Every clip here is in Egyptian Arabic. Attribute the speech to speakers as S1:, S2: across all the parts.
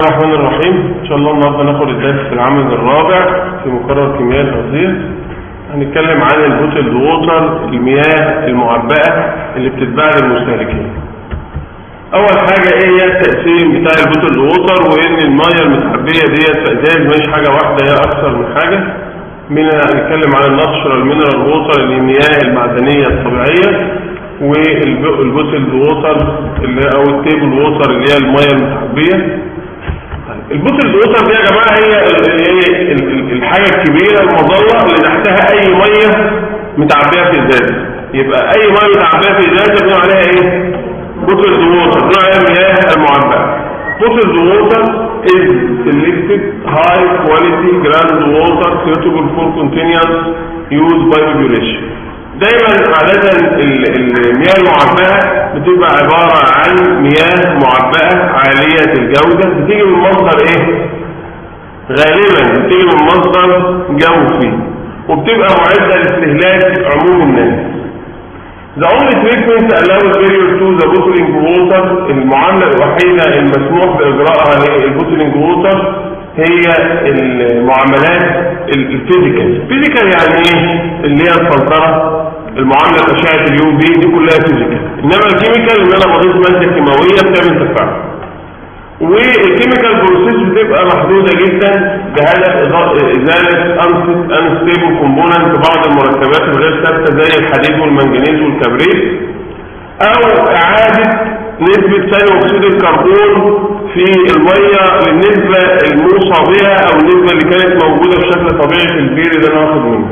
S1: الرحمن الرحيم ان شاء الله النهارده ناخد الدرس العمل الرابع في مقرر كيمياء الغازيه هنتكلم عن البوتل ووتر المياه المعبأة اللي بتتباع للمستهلكين اول حاجه ايه هي التقسيم بتاع البوتل ووتر وان الميه المتعبيه ديت في ازاز مش حاجه واحده هي اكثر من حاجه منها هنتكلم عن الناتشرال مينرال ووتر اللي هي المياه المعدنيه الطبيعيه والبوتل ووتر اللي او التيبل ووتر اللي هي الميه المتعبيه البوتل ووتر دي يا جماعه هي ال- ال- الحاجه الكبيره المظله اللي تحتها اي ميه متعبيه في ازاز يبقى اي ميه متعبيه في ازاز بنقول عليها ايه بوتل ووتر بنقول عليها المياه المعبأة بوتل ووتر is selected high quality groundwater suitable for continuous use by population دايما عادة ال- المياه المعبأة بتبقى عبارة عن مياه معبأة عالية الجودة بتيجي من مصدر ايه غالبا بتيجي من مصدر جوفي وبتبقى معدة لاستهلاك عموم الناس The only treatment allowed period to the bottling water المعاملة الوحيدة المسموح بإجراءها للبوتلينج ووتر هي المعاملات الفيزيكال فيزيكال يعني ايه اللي هي الفلترة المعاملة بأشعة اليو في دي كلها فيزيكال انما الكيميكال ان انا بضيف مادة كيماوية بتعمل تفاعل والكيميكال بروسيس بتبقى محدودة جدا بهدف إضاءة- ازالة انستيبل كومبوننت بعض المركبات الغير ثابتة زي الحديد والمنجنيز والكبريت او اعادة نسبة ثاني اكسيد الكربون في المية للنسبة الموصى بها او النسبة اللي كانت موجودة بشكل طبيعي في البير اللي انا واخد منه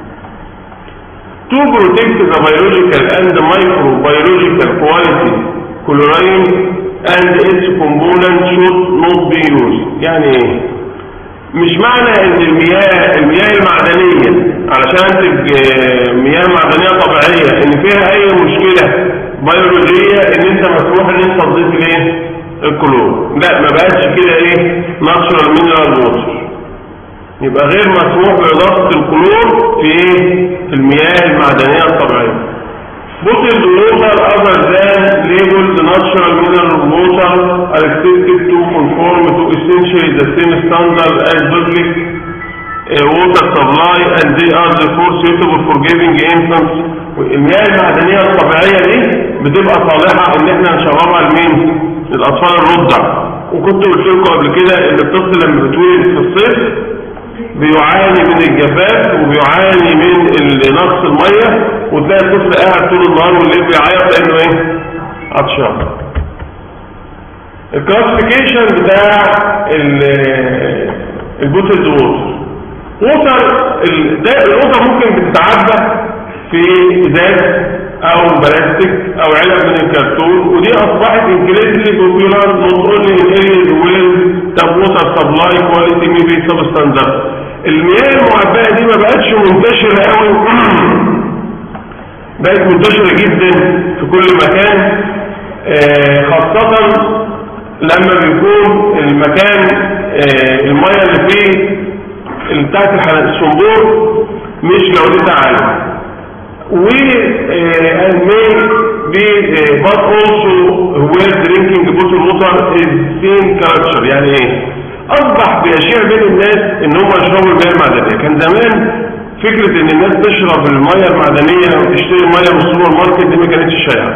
S1: to protect the biological and microbiological quality chlorine and its component should not be used يعني ايه مش معنى ان المياه المياه المعدنية علشان تبقى مياه معدنية طبيعية ان فيها اي مشكلة بيولوجية ان انت مسموح ان انت تضيف الايه الكلور لا ما بقاش كده ايه ناتشورال مينرال ووتر يبقى غير مسموح باضافة الكلور في ايه في المياه المعدنية الطبيعية Bottled water other than labeled natural mineral water are expected to conform to essentially the same standard as public uh, water supply and they are therefore suitable for giving infants المياه المعدنية الطبيعية دي بتبقى صالحة ان احنا نشربها لمين؟ للأطفال الرضع وكنت قلت لكم قبل كده ان الطفل لما بيتولد في الصيف بيعاني من الجفاف وبيعاني من ال- نقص المية وتلاقي الطفل قاعد طول النهار والليل بيعيط لانه ايه عطشان الكلاسيفيكيشن بتاع ال- البوتلد ووتر ووتر ال- ده الووتر ممكن بتتعبى في ازاز او بلاستيك او علب من الكرتون ودي اصبحت انكريزلي بوبيولار نوت اونلي ان areas where the water supply quality may be substandard المياه المعبأة دي ما بقتش منتشرة قوي بقت منتشرة جدا في كل مكان آه، خاصة لما بيكون المكان آه، المياه اللي فيه اللي بتاعت الحل- الصنبور مش جودتها عالية و uh, and may be uh, but also where drinking bottled water is seen culture يعني ايه اصبح بيشيع بين الناس ان هم يشربوا المياه المعدنيه كان زمان فكره ان الناس تشرب المياه المعدنيه او تشتري المياه من السوبر ماركت دي ما كانتش شائعه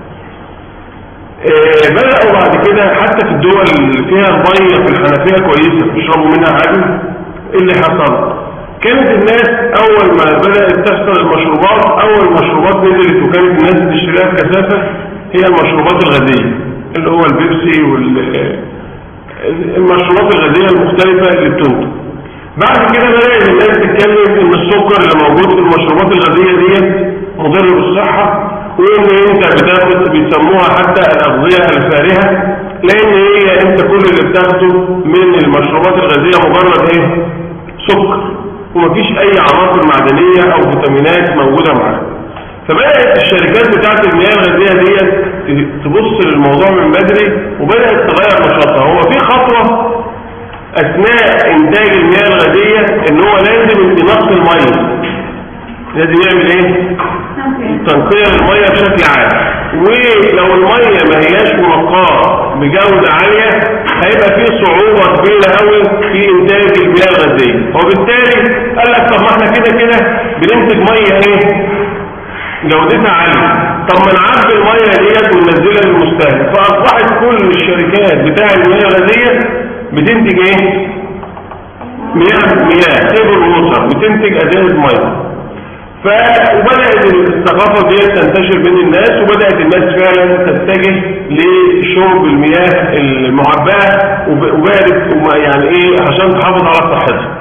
S1: آه، بدأوا بعد كده حتى في الدول اللي فيها المية في الحنفية كويسة بيشربوا منها عادي ايه اللي حصل؟ كانت الناس أول ما بدأت تحصل المشروبات أول مشروبات نزلت وكانت الناس بتشتريها بكثافة هي المشروبات الغازية اللي هو البيبسي وال المشروبات الغازية المختلفة اللي بتنتج بعد كده بدأت الناس تتكلم ان السكر اللي موجود في المشروبات الغازية ديت مضر بالصحة وان انت بتاخد بيسموها حتى الاغذية الفارهة لان هي انت كل اللي بتاخده من المشروبات الغازية مجرد ايه سكر ومفيش اي عناصر معدنية او فيتامينات موجودة معاها فبدأت الشركات بتاعت المياه الغازية ديت تبص للموضوع من بدري وبدأت تغير نشاطها هو في خطوة اثناء انتاج المياه الغازية ان هو لازم انتناق المية لازم يعمل ايه تنقية المية بشكل عام ولو المية ما هياش منقاة بجودة عالية هيبقى فيه صعوبة كبيرة قوي في انتاج المياه الغازية وبالتالي قال لك طب ما احنا كده كده بننتج مية ايه جودتها عالية طب ما نعبي المية ديت وننزلها للمستهلك فاصبحت كل الشركات بتاع المياه الغازية بتنتج ايه مياه مياه تيبل ووتر بتنتج ازاز ميه فبدأت الثقافة دي تنتشر بين الناس وبدأت الناس فعلا تتجه لشرب المياه المعبأة وب- وبقت وما- يعني ايه عشان تحافظ على صحتها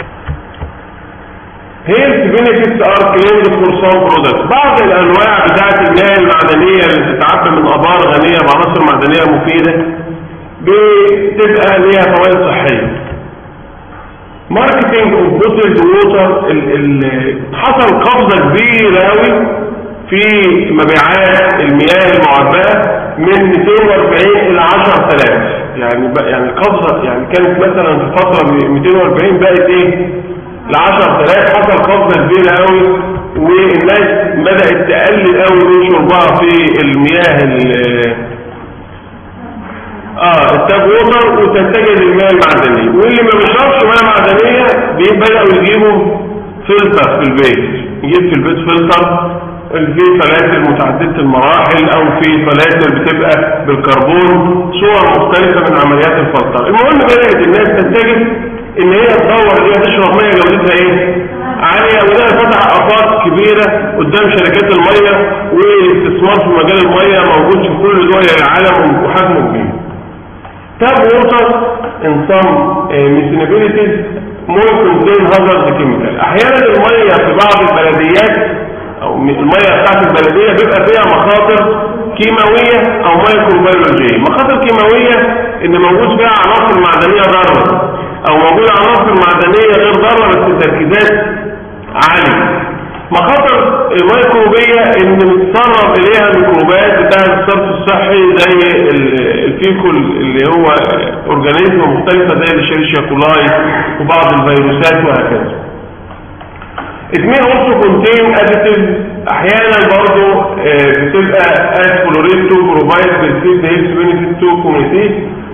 S1: هي البينيفيتس ار كليمد فور سام برودكت بعض الانواع بتاعت المياه المعدنيه اللي بتتعبى من ابار غنيه بعناصر معدنيه مفيده بتبقى ليها فوائد صحيه ماركتنج اوف بوتلد ووتر حصل قفزه كبيره قوي في مبيعات المياه المعبأة من 240 الى 10000 يعني بقى يعني قفزه يعني كانت مثلا في فتره ب 240 بقت ايه ل 10000 حصل قفزه كبيره قوي والناس بدات تقلل قوي من شربها في المياه ال- اه التاب ووتر وتتجه للمياه المعدنيه واللي ما بيشربش مياه معدنيه بي- بداوا يجيبوا فلتر في البيت يجيب في البيت فلتر اللي فيه فلاتر متعدده المراحل او في فلاتر بتبقى بالكربون صور مختلفه من عمليات الفلتر المهم بدات الناس تتجه ان هي تدور ان هي تشرب ميه جودتها ايه عاليه وده فتح افاق كبيره قدام شركات الميه والاستثمار في مجال الميه موجود في كل دول العالم وحجمه كبير tap water in some uh, municipalities more contain hazard chemical احيانا الميه في بعض البلديات او م- الميه بتاعت البلديه بيبقى فيها مخاطر كيماويه او مايكروبيولوجيه مخاطر كيماويه ان موجود فيها عناصر معدنيه ضاره او موجود عناصر معدنيه غير ضاره بس تركيزات عاليه مخاطر الميكروبية ان بتسرب اليها ميكروبات بتاعة الصرف الصحي زي ال- الفيكول اللي هو اورجانيزم مختلفة زي الشيرشيا كولاي وبعض الفيروسات وهكذا It may also contain additives احيانا برضو آه، بتبقى as fluoride to provide perceived health benefit to community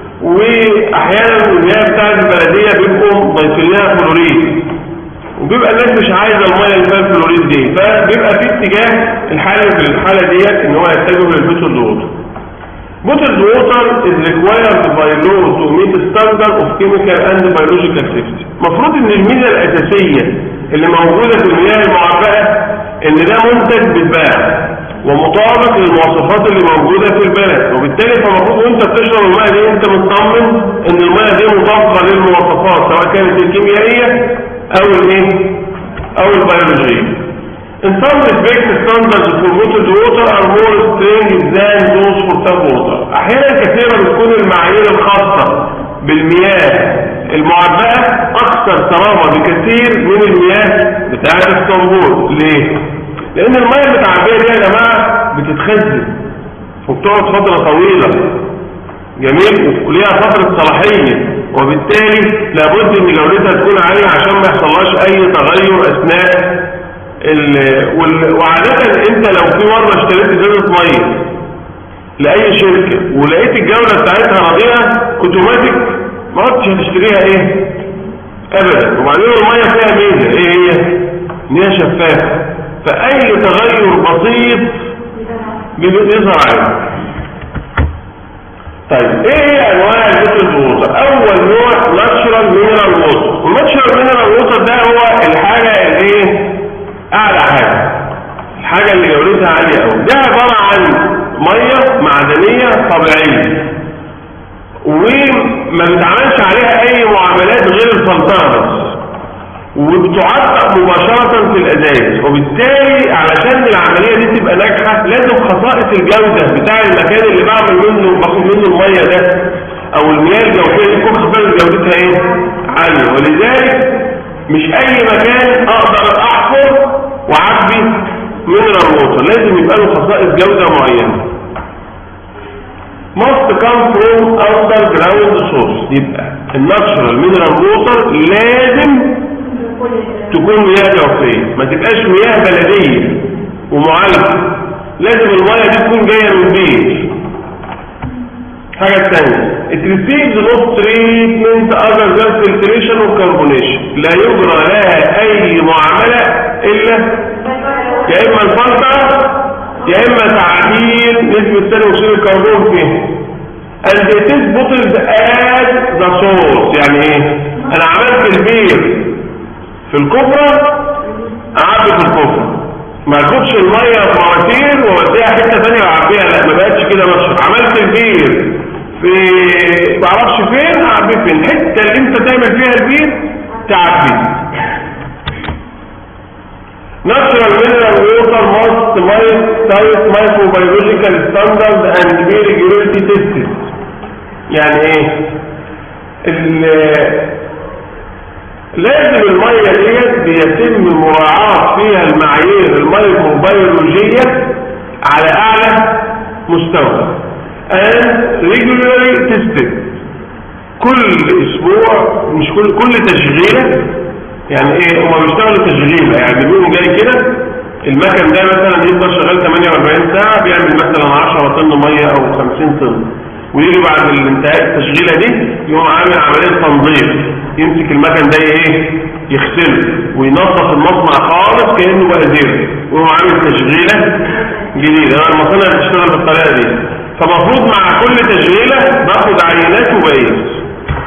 S1: واحيانا المياه بتاعت البلدية بيبقوا ضايفين لها فلوريد وبيبقى الناس مش عايزه الميه اللي فيها الفلوريد دي فبيبقى في اتجاه الحالة في الحالة ديت ان هو يتجه للبوتل ووتر بوتل ووتر is required by law to meet standard of chemical and biological safety المفروض ان الميزة الاساسية اللي موجودة في المياه المعبأة ان ده منتج بيتباع ومطابق للمواصفات اللي موجودة في البلد وبالتالي فالمفروض وانت بتشرب المياه دي انت مطمن ان المياه دي مطابقة للمواصفات سواء كانت الكيميائية او الايه او البيولوجية In some respects, standards for bottled water are more stringent than those for tap water. أحيانا كثيرا بتكون المعايير الخاصة بالمياه المعبأة أكثر صرامة بكثير من المياه بتاعة اسطنبول. ليه؟ لأن المياه المتعبية دي يا جماعة بتتخزن وبتقعد فترة طويلة جميل وليها فترة صلاحية وبالتالي لابد ان جودتها تكون عالية عشان ما يحصلهاش اي تغير اثناء ال... وال... وعادة انت لو في مرة اشتريت ازازة مية لأي شركة ولقيت الجودة بتاعتها رديئة اوتوماتيك ما عدتش هتشتريها ايه ابدا وبعدين المية فيها ميزة ايه هي ان هي شفافة فاي تغير بسيط بيظهر عليه طيب ايه هي انواع البوتلد ووتر اول نوع ناتشرال مينرال ووتر والناتشرال مينرال ووتر ده هو الحاجه اللي ايه اعلى حاجه الحاجه اللي جودتها عاليه قوي ده عباره عن ميه معدنيه طبيعيه وما بيتعملش عليها اي معاملات غير الفلتره بس وبتعتق مباشرة في الأزايز وبالتالي علشان العملية دي تبقى ناجحة لازم خصائص الجودة بتاع المكان اللي بعمل منه باخد منه المية ده أو المياه الجوفية دي تكون خصائص جودتها إيه؟ عالية ولذلك مش أي مكان أقدر أحفر وأعبي مينرال ووتر لازم يبقى له خصائص جودة معينة must come from underground source يبقى الناتشرال مينرال ووتر لازم تكون مياه جوفية ما تبقاش مياه بلدية ومعالجة لازم المياه دي تكون جاية من بيت حاجة تانية it receives no treatment other than filtration or carbonation لا يجرى لها اي معاملة الا يا اما الفلتر يا اما تعديل نسبة ثاني اكسيد الكربون فيه and it is bottled as the source يعني ايه انا عملت البير في الكفرة اعبي في الكفرة ما اخدش المية في مواتير واوديها حتة ثانية واعبيها لا ما بقتش كده ماشي عملت البير في معرفش فين اعبي فين الحتة اللي انت تعمل فيها البير تعبي Natural mineral water must meet tight microbiological standards and be regularly tested. يعني ايه؟ لازم المية ديت بيتم مراعاة فيها المعايير الميكروبيولوجية على اعلى مستوى and regularly tested كل اسبوع مش كل كل تشغيلة يعني ايه هما بيشتغلوا تشغيلة يعني بيقولوا جاي كده المكن ده مثلا يفضل شغال 48 ساعة بيعمل مثلا 10 طن مية او 50 طن ويجي بعد الانتهاء التشغيلة دي يقوم عامل عملية تنظيف يمسك المكن ده ايه يغسله وينظف المصنع خالص كأنه بقى زيرو ويقوم عامل تشغيلة جديدة انا المصانع بتشتغل بالطريقة دي فمفروض مع كل تشغيلة باخد عينات وبقيس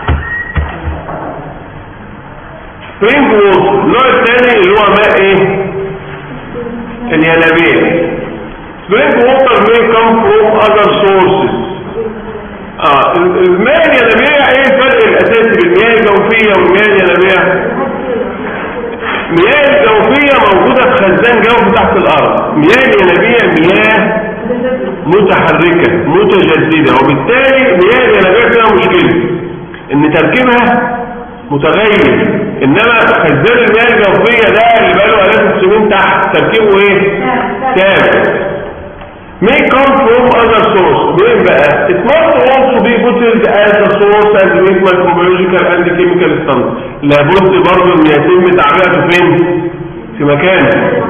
S1: سبرينج ووتر النوع الثاني اللي هو ماء ايه الينابيع سبرينج ووتر may come from other sources اه الماء الينابيع ايه الفرق الاساسي بين المياه الجوفيه والمياه الينابيع المياه الجوفيه موجوده في خزان جوفي تحت الارض مياه الينابيع مياه متحركه متجدده وبالتالي مياه الينابيع فيها مشكله ان تركيبها متغير انما خزان المياه الجوفيه ده اللي بقاله الاف السنين تحت تركيبه ايه ثابت may come from other source مين بقى it must also be bottled as a source and meet microbiological and chemical standard لابد برضه ان يتم تعبئته فين في مكانه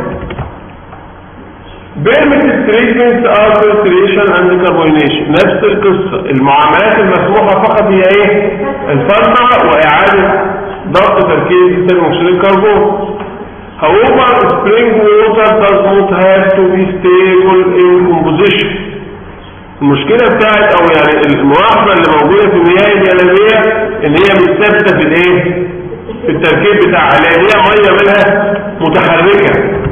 S1: permitted treatments are filtration and carbonation نفس القصة المعاملات المسموحة فقط هي ايه الفلترة واعادة ضغط تركيز ثاني اكسيد الكربون However, spring water does not have to be stable in composition. المشكلة بتاعت او يعني الملاحظة اللي موجودة في المياه الينابية ان هي مش ثابتة في الايه في التركيب بتاعها لان هي مية منها متحركة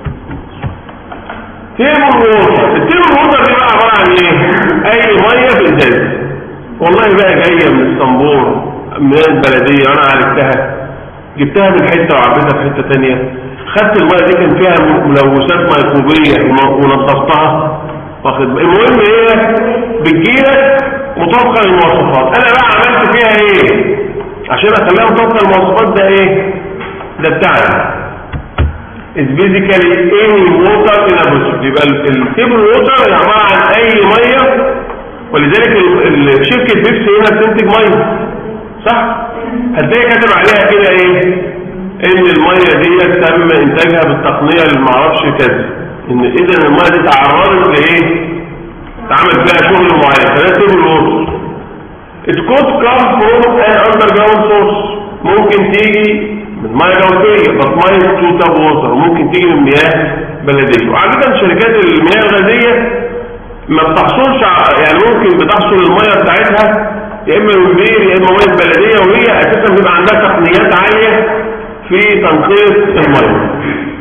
S1: تيبل ووتر التيبل ووتر دي بقى عبارة عن ايه اي مية في ازاز والله بقى جاية من اسطنبول من البلدية انا عرفتها جبتها من حتة وعبيتها في حتة تانية خدت المية دي كان فيها ملوثات ميكروبية ونظفتها واخد المهم ايه بتجيلك مطابقة للمواصفات انا بقى عملت فيها ايه عشان اخليها مطابقة للمواصفات ده ايه ده بتاعي is basically any water in a bottle يبقى التيبل ووتر عبارة عن اي مية ولذلك شركة بيبسي هنا بتنتج مية صح هتلاقي كاتب عليها كده ايه ان المية دي تم انتاجها بالتقنية اللي معرفش كذا ان اذا المية دي تعرضت لايه تعمل فيها شغل معين فده تيبل ووتر it could come from an underground source ممكن تيجي من مياه جوفية بس مياه توتاب ووتر ممكن تيجي من مياه بلدية وعادة شركات المياه الغازية ما بتحصلش يعني ممكن بتحصل المياه بتاعتها يا اما من بير يا اما ميه بلديه وهي اساسا بيبقى عندها تقنيات عاليه في تنقية المياه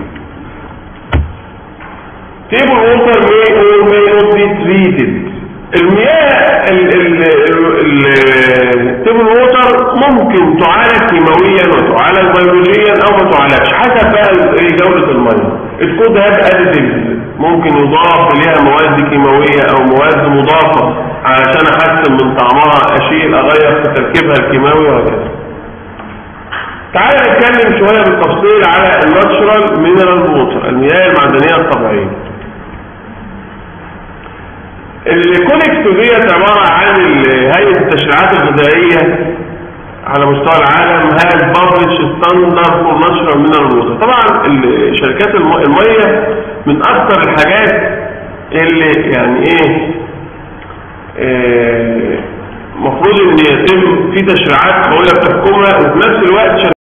S1: table water may or may not be treated المياه التيبل ووتر ممكن تعالج كيماويا وتعالج بيولوجيا او ما تعالجش حسب بقى جودة المياه الكود هاب اديتيفز ممكن يضاف اليها مواد كيماوية او مواد مضافة علشان احسن من طعمها اشيل اغير في تركيبها الكيماوي وهكذا تعالى نتكلم شوية بالتفصيل على الناتشرال مينرال ووتر المياه المعدنية الطبيعية الكونكس ديت عبارة عن هيئة التشريعات الغذائية على مستوى العالم has published standard for natural mineral water طبعا شركات المية من اكثر الحاجات اللي يعني ايه, إيه المفروض ان يتم في تشريعات بقول لك تحكمها وفي نفس الوقت